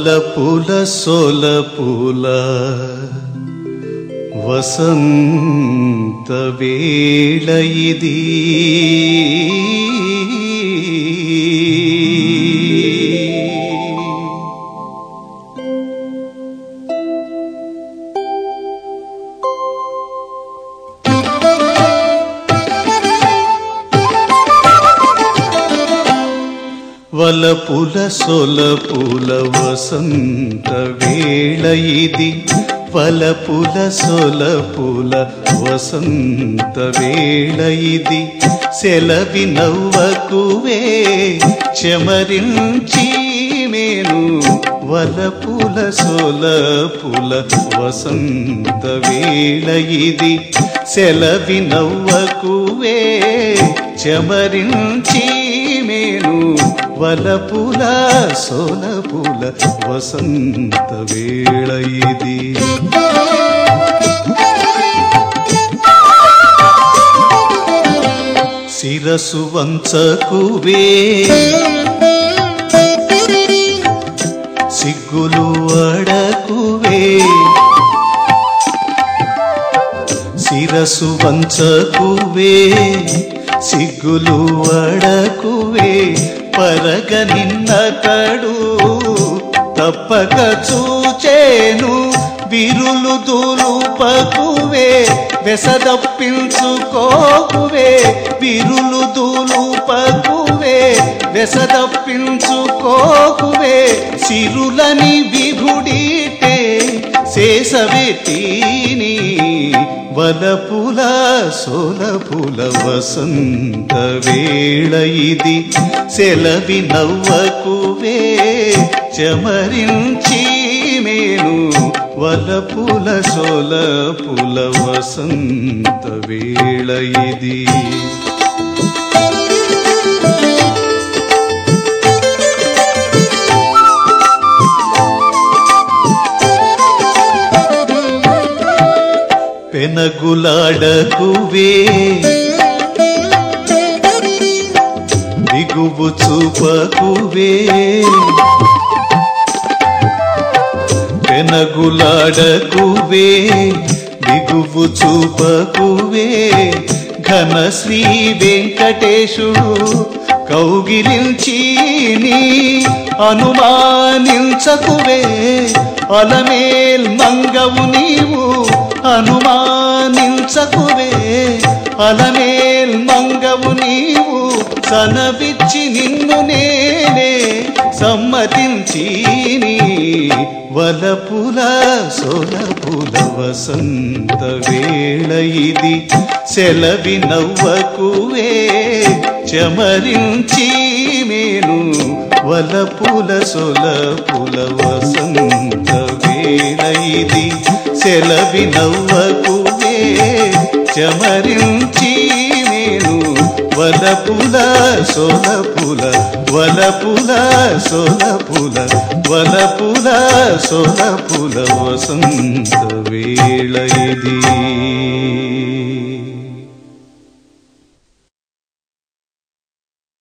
వలపుల సొలపుల వసంత వేళ ఇది వలపుల సొలపుల వసంత వేళ ఇది వలపుల సొలపుల వసంత వేళ ఇది సెలవి నవ్వకువే చెమరించి మేను వలపుల సొలపుల వసంత వేళ ఇది సెలవి నవ్వకువే చెమరించి మేను వలపుల సోలపుల వసంత వేళ ఇది శిరసు వంచకువే సిగ్గులు అడకువే శిరసు వంచకువే సిగ్గులు అడకువే పరగ నిన్నతడు తప్పక చూచేను విరులు దూలుపకువే వెసదప్పించుకోకువే విరులు దూలుపకువే వెసదప్పించుకోకువే సిరులని విభుడిటే శేషవెట్టిని వలపుల సోలపుల వసంత వేళ ఇది సెలవి నవ్వకువే చమరించి మేను వలపుల సోలపుల వసంత వేళ ఇది పెనగులాడకువే దిగువు చూపకువే పెనగులాడకువే దిగువు చూపకువే ఘన శ్రీ వెంకటేశుడు కౌగిలించి నీ అనుమానించకువే అలమేల్ మంగవు నీవు అనుమానించకువే అలమేల్ మంగవు నీవు సనవిచ్చి నిన్ను నేనే సమ్మతించి నీ వలపుల సోలపుల వసంత వేళ ఇది సెలవి నవ్వకువే చమరించి మేను వలపుల సొలపుల వసంత వేళ ఇది సెలవి నవ్వకువే చమరించి మేను వలపుల సోలపుల వలపుల సోలపుల వలపుల సోలపుల వసంత వేళ ఇది